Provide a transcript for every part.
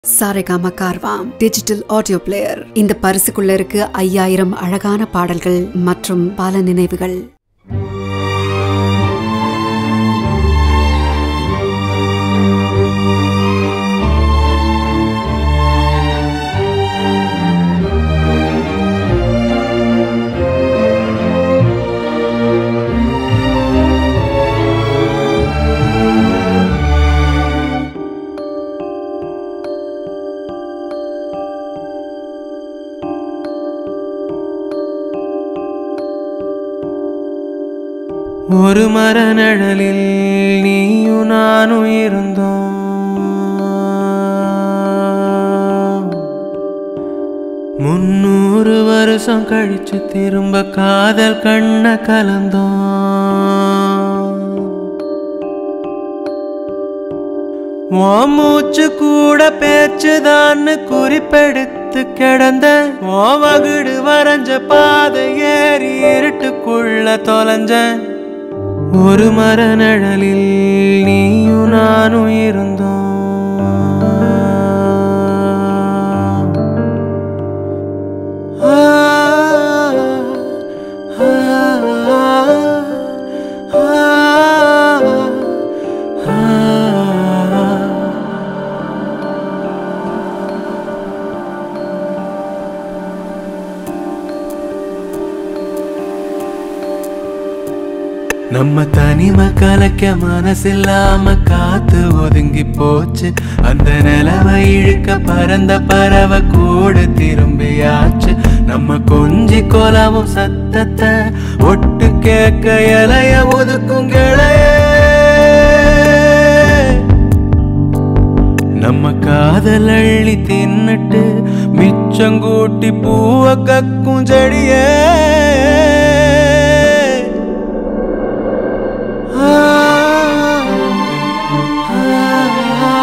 Saregama Carvaan digital audio player இந்த பரிசுக்குள்ள இருக்கு ஐயாயிரம் அழகான பாடல்கள் மற்றும் பல நினைவுகள் ஒரு மர நிழலில் நீயும் நானும் இருந்தோம் முன்னூறு வருஷம் கழிச்சு திரும்ப காதல் கண்ண கலந்தோம் உன் மூச்சு கூட பேச்சுதான்னு குறிப்பெடுத்து கிடந்த உன் வகுடு வரைஞ்ச பாதை ஏறி இருட்டுக்குள்ள தொலைஞ்சேன் ஒரு மர நிழலில் நீயும் நானும் இருந்தோம் ஆ, ஆ, ஆ, ஆ, ஆ. நம்ம தனிமை கலைக்க மனசில்லாம காத்து ஒதுங்கி போச்சு அந்த நிலவை இழுக்க பறந்த பறவை கூட திரும்பியாச்சு நம்ம கொஞ்சி கொலவும் சத்தத்தை ஒட்டு கேட்க இலைய ஒதுக்கும் கிளைய நம்ம காதல் அள்ளி தின்னுட்டு மிச்சங்கூட்டி பூவ கக்கும் செடியே ஆ, ஆ,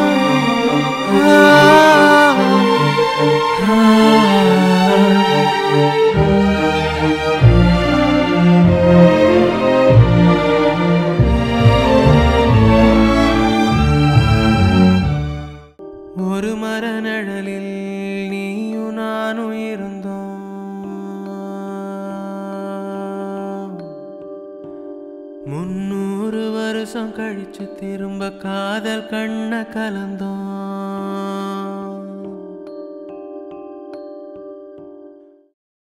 ஆ, ஆ. ஒரு மர நிழலில் நீயும் நானும் இருந்தோம் முன்னூறு வருஷம் கழிச்சு திரும்ப காதல் கண்ண கலந்தோம்